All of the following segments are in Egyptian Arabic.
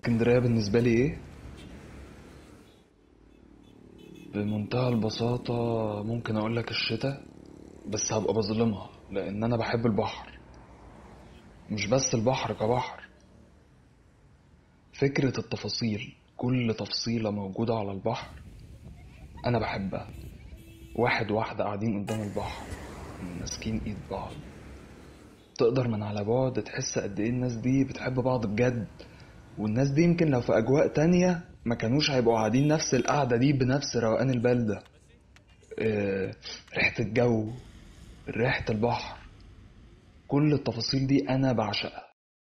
اسكندرية بالنسبة لي ايه؟ بمنتهى البساطة ممكن اقولك الشتاء بس هبقى بظلمها لان انا بحب البحر مش بس البحر كبحر فكرة التفاصيل كل تفصيلة موجودة على البحر انا بحبها واحد واحدة قاعدين قدام البحر ماسكين ايد بعض تقدر من على بعد تحس قد ايه الناس دي بتحب بعض بجد والناس دي يمكن لو في اجواء تانية ما كانوش هيبقوا قاعدين نفس القعدة دي بنفس روقان البلدة آه، ريحة الجو ريحة البحر كل التفاصيل دي انا بعشقها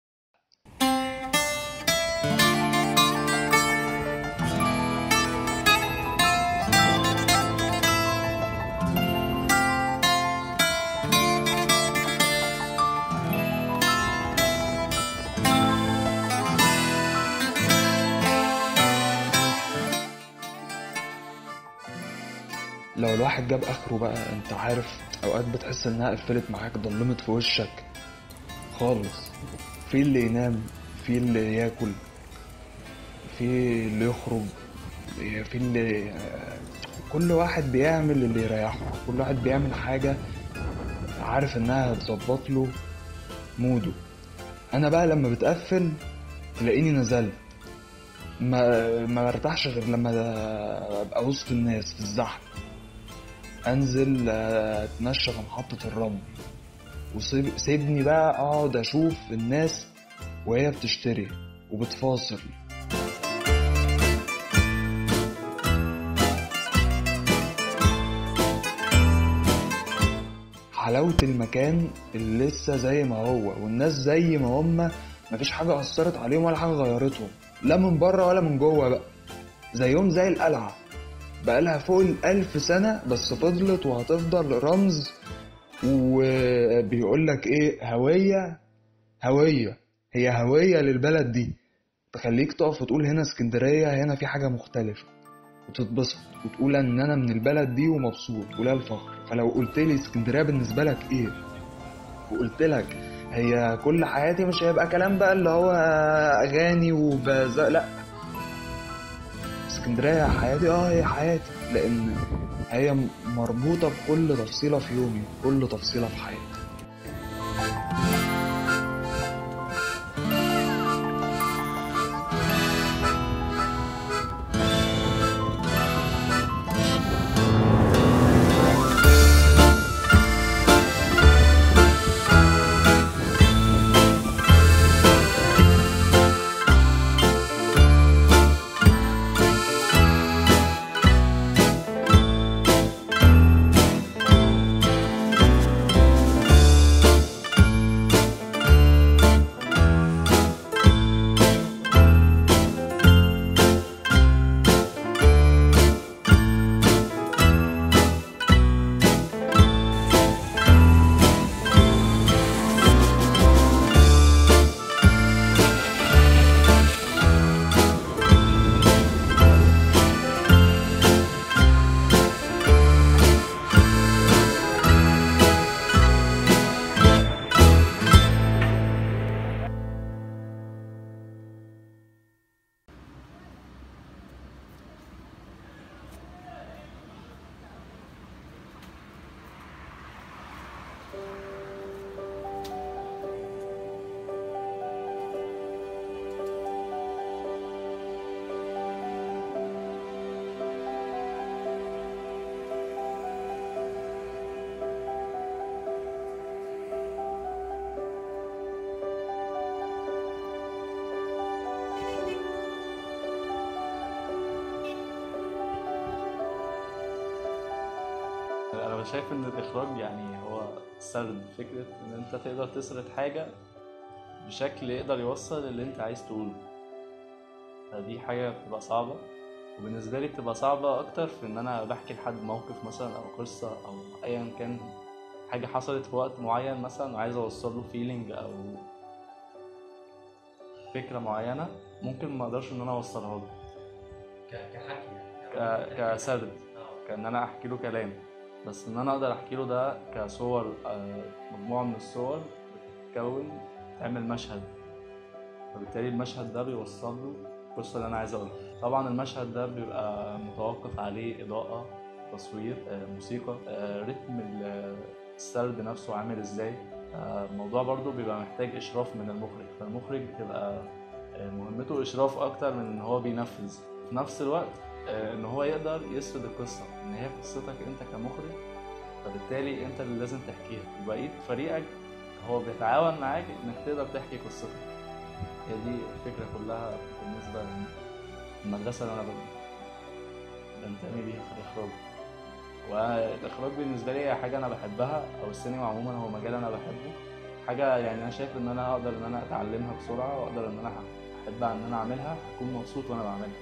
لو الواحد جاب اخره بقى انت عارف اوقات بتحس انها قفلت معاك ضلمت في وشك خالص في اللي ينام في اللي ياكل في اللي يخرج في اللي كل واحد بيعمل اللي يريحه كل واحد بيعمل حاجة عارف انها هتظبط له موده انا بقى لما بتقفل تلاقيني نزلت ما ما برتاحش غير لما ابقى وسط الناس في الزحمه انزل آه، اتمشى في محطة الرمل وسيبني بقى اقعد اشوف الناس وهي بتشتري وبتفاصل حلاوة المكان اللي لسه زي ما هو والناس زي ما هما مفيش حاجة أثرت عليهم ولا حاجة غيرتهم لا من بره ولا من جوه بقى زيهم زي القلعة بقالها فوق الألف سنة بس فضلت وهتفضل رمز وبيقول لك إيه هوية هوية هي هوية للبلد دي تخليك تقف وتقول هنا اسكندرية هنا في حاجة مختلفة وتتبسط وتقول إن أنا من البلد دي ومبسوط ولا الفخر فلو قلت لي اسكندرية بالنسبة لك إيه وقلت لك هي كل حياتي مش هيبقى كلام بقى اللي هو أغاني وبز لا اسكندرية حياتي اه هي حياتي لأن هي مربوطة بكل تفصيلة في يومي كل تفصيلة في حياتي انا شايف ان الاخراج يعني هو سرد فكره ان انت تقدر تسرد حاجه بشكل يقدر يوصل اللي انت عايز تقوله فدي حاجه بتبقى صعبه وبالنسبه لي بتبقى صعبه اكتر في ان انا بحكي لحد موقف مثلا او قصه او ايا كان حاجه حصلت في وقت معين مثلا وعايز اوصل له فيلينج او فكره معينه ممكن ما اقدرش ان انا اوصلها له ك- كحكي ك- يعني كسرد اه كان انا احكي له كلام بس ان انا اقدر احكي له ده كصور آه، مجموعه من الصور بتتكون تعمل مشهد فبالتالي المشهد ده بيوصل له القصة اللي أنا عايز أقولها طبعا المشهد ده بيبقى متوقف عليه إضاءة تصوير آه، موسيقى آه، رتم ال- السرد نفسه عامل ازاي آه، الموضوع برضو بيبقى محتاج إشراف من المخرج فالمخرج بتبقى آه، مهمته إشراف أكتر من إن هو بينفذ في نفس الوقت آه، إن هو يقدر يسرد القصة إن هي قصتك أنت كمخرج فبالتالي أنت اللي لازم تحكيها وبقية فريقك هو بيتعاون معاك إنك تقدر تحكي قصتك هي دي الفكرة كلها بالنسبة للمدرسة اللي أنا بنتمي بيها في الإخراج والإخراج بالنسبة لي هي حاجة أنا بحبها أو السينما عموما هو مجال أنا بحبه حاجة يعني أنا شايف إن أنا أقدر إن أنا أتعلمها بسرعة وأقدر إن أنا أحب إن أنا أعملها أكون مبسوط وأنا بعملها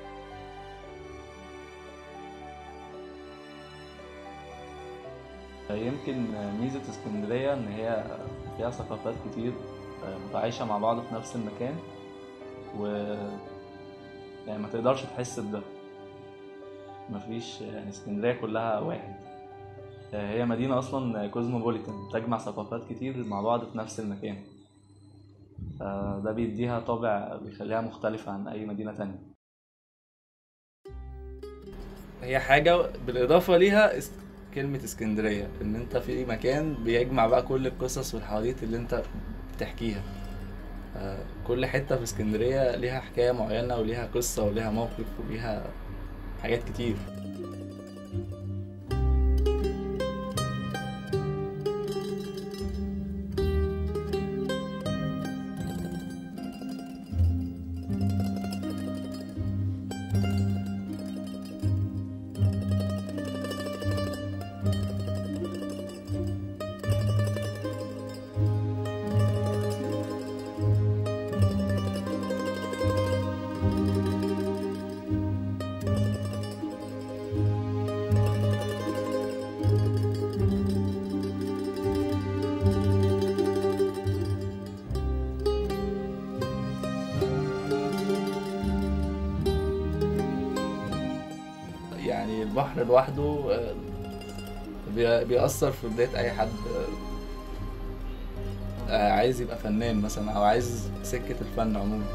يمكن ميزة اسكندرية إن هي فيها ثقافات كتير متعايشة مع بعض في نفس المكان و يعني ما تقدرش تحس بده مفيش يعني اسكندرية كلها واحد هي مدينة أصلا كوزموبوليتان تجمع ثقافات كتير مع بعض في نفس المكان ده بيديها طابع بيخليها مختلفة عن أي مدينة تانية هي حاجة بالإضافة ليها اس- كلمة اسكندرية إن أنت في مكان بيجمع بقى كل القصص والحواديت اللي أنت بتحكيها آه، كل حتة في اسكندرية ليها حكاية معينة وليها قصة وليها موقف وليها حاجات كتير يعني البحر لوحده آه، بي- بيأثر في بداية أي حد آه، آه، عايز يبقى فنان مثلا أو عايز سكة الفن عموما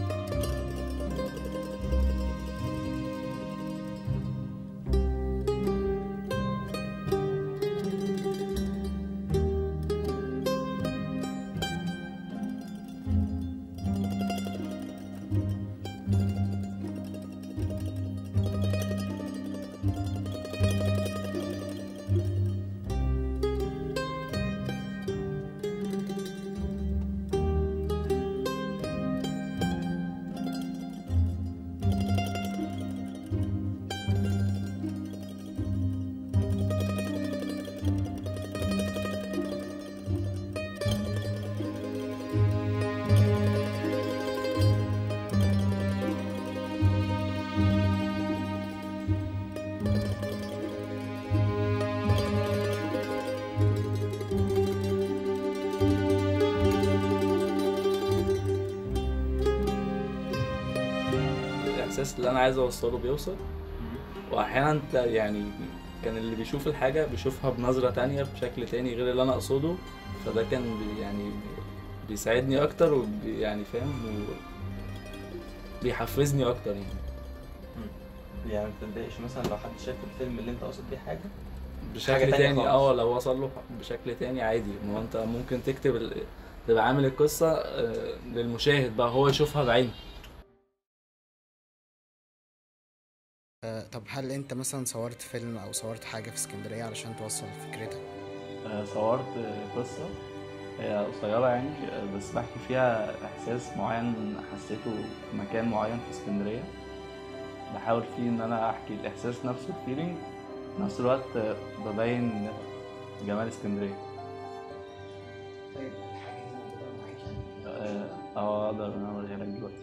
الإحساس اللي أنا عايز أوصله بيوصل وأحيانا أنت يعني كان اللي بيشوف الحاجة بيشوفها بنظرة تانية بشكل تاني غير اللي أنا أقصده فده كان بي يعني بيساعدني أكتر ويعني فاهم بيحفزني أكتر يعني يعني ما بتتضايقش مثلا لو حد شاف الفيلم اللي انت قصد بيه حاجه بشكل حاجة تانية تاني خالص. اه لو وصل له بشكل تاني عادي ما هو انت ممكن تكتب ال... تبقى عامل القصة آه، للمشاهد بقى هو يشوفها بعينه آه، طب هل انت مثلا صورت فيلم او صورت حاجة في اسكندرية علشان توصل فكرتك آه، صورت آه، قصة هي قصيرة يعني آه، بس بحكي فيها إحساس معين حسيته في مكان معين في اسكندرية بحاول فيه إن أنا أحكي الإحساس نفسه الفيلينج في نفس الوقت آه، ببين جمال اسكندرية طيب الحاجة دي موجودة معاك يعني اه آه، أقدر إن أنا أوريها لك دلوقتي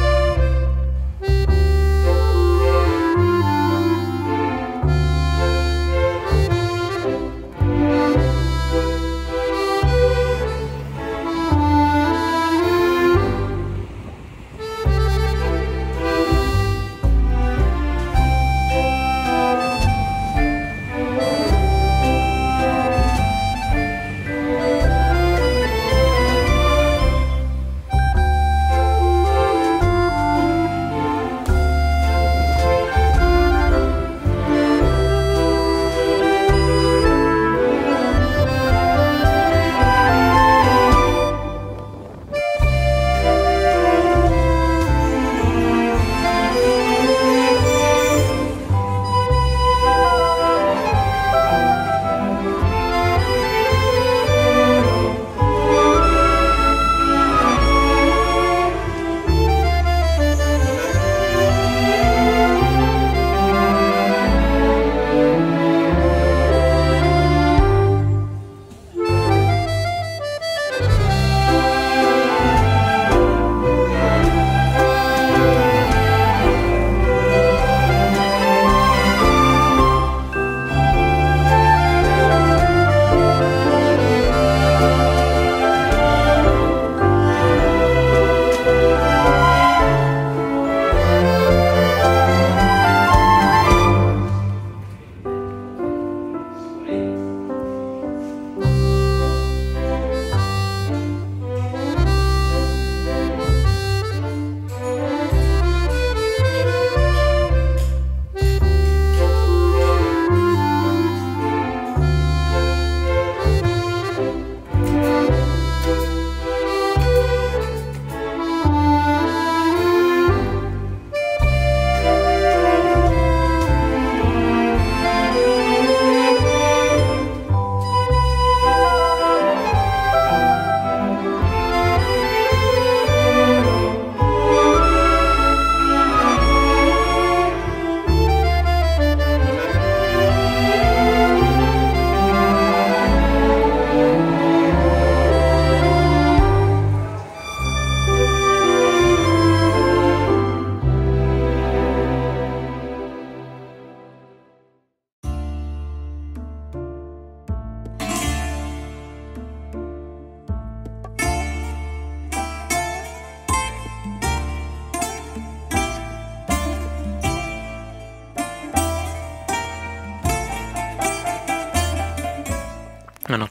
Thank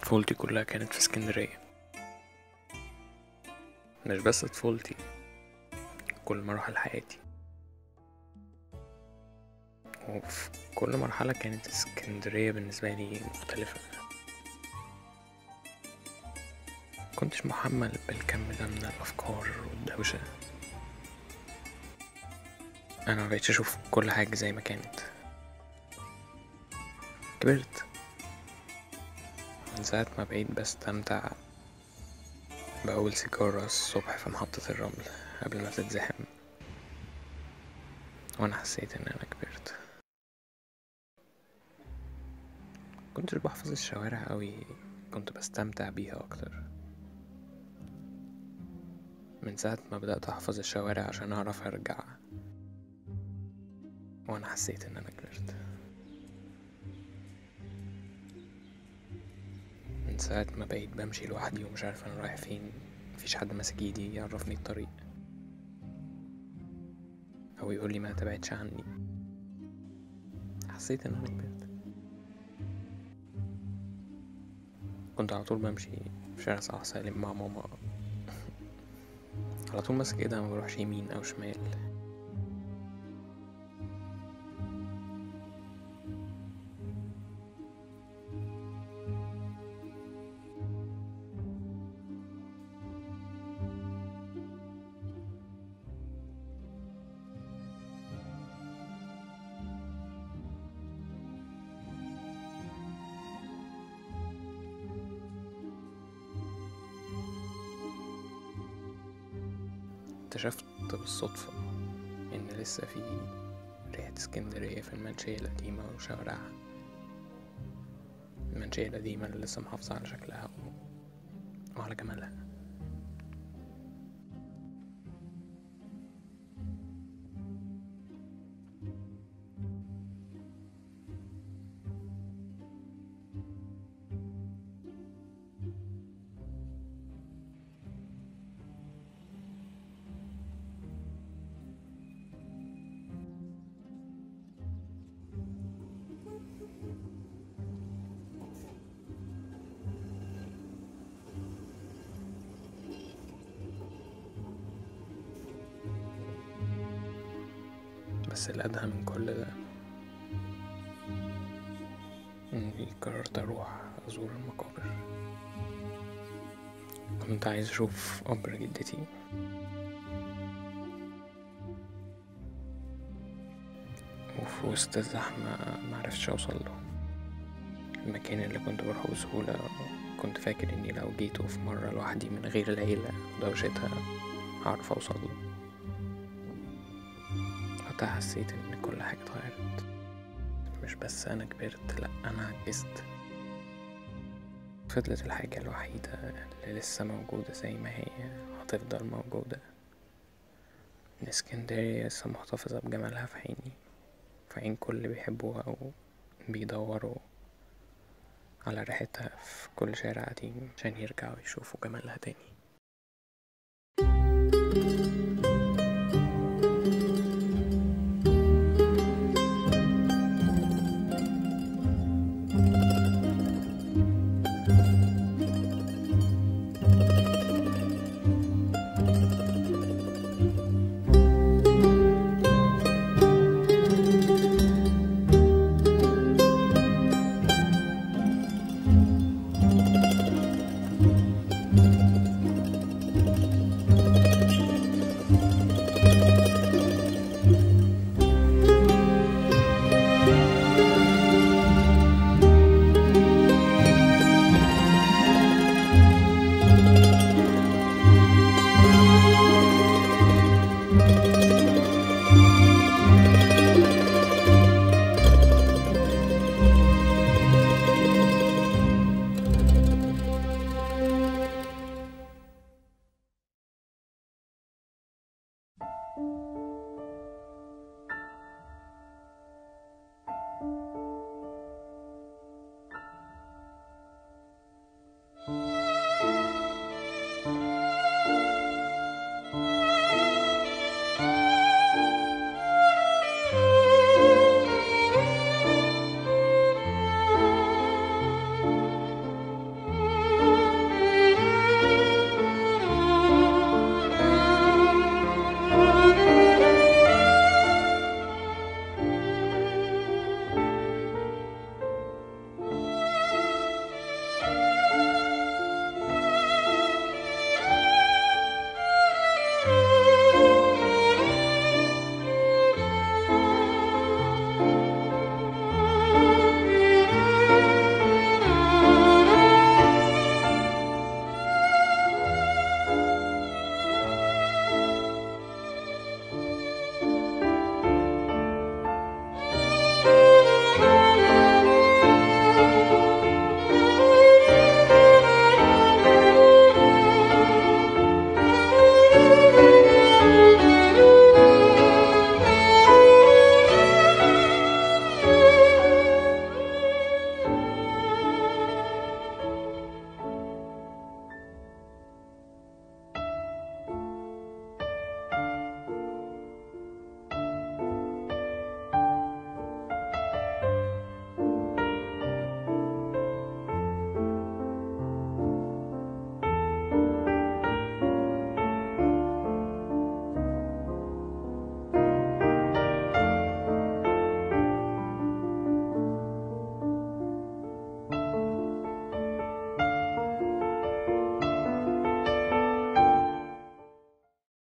طفولتي كلها كانت في اسكندرية مش بس طفولتي كل مراحل حياتي وفي كل مرحلة كانت اسكندرية بالنسبة لي مختلفة كنتش محمل بالكم ده من الأفكار والدوشة أنا مبقتش أشوف كل حاجة زي ما كانت كبرت من ساعة ما بقيت بستمتع بأول سيجارة الصبح في محطة الرمل قبل ما تتزحم وأنا حسيت إن أنا كبرت كنتش بحفظ الشوارع أوي كنت بستمتع بيها أكتر من ساعة ما بدأت أحفظ الشوارع عشان أعرف أرجع وأنا حسيت إن أنا كبرت من ساعة ما بقيت بمشي لوحدي ومش عارف أنا رايح فين مفيش حد ماسك ايدي يعرفني الطريق أو يقولي ما تبعدش عني حسيت إن أنا كبرت كنت على طول بمشي في شارع صلاح سالم مع ماما على طول ماسك ايدها ما بروحش يمين أو شمال اكتشفت بالصدفة إن لسه في ريحة اسكندرية في المنشية القديمة وشوارعها المنشية القديمة اللي لسه محافظة على شكلها و... وعلى جمالها بس الأدهى من كل ده إني قررت أروح أزور المقابر كنت عايز أشوف قبر جدتي وفي وسط الزحمة معرفتش أوصل له المكان اللي كنت بروحه بسهولة كنت فاكر إني لو جيته في مرة لوحدي من غير العيلة ودوشتها هعرف أوصل له وقتها حسيت إن كل حاجة اتغيرت مش بس أنا كبرت لأ أنا عجزت فضلت الحاجة الوحيدة اللي لسه موجودة زي ما هي هتفضل موجودة إن اسكندرية لسه محتفظة بجمالها في عيني في عين كل اللي بيحبوها أو بيدوروا على ريحتها في كل شارع قديم عشان يرجعوا يشوفوا جمالها تاني thank you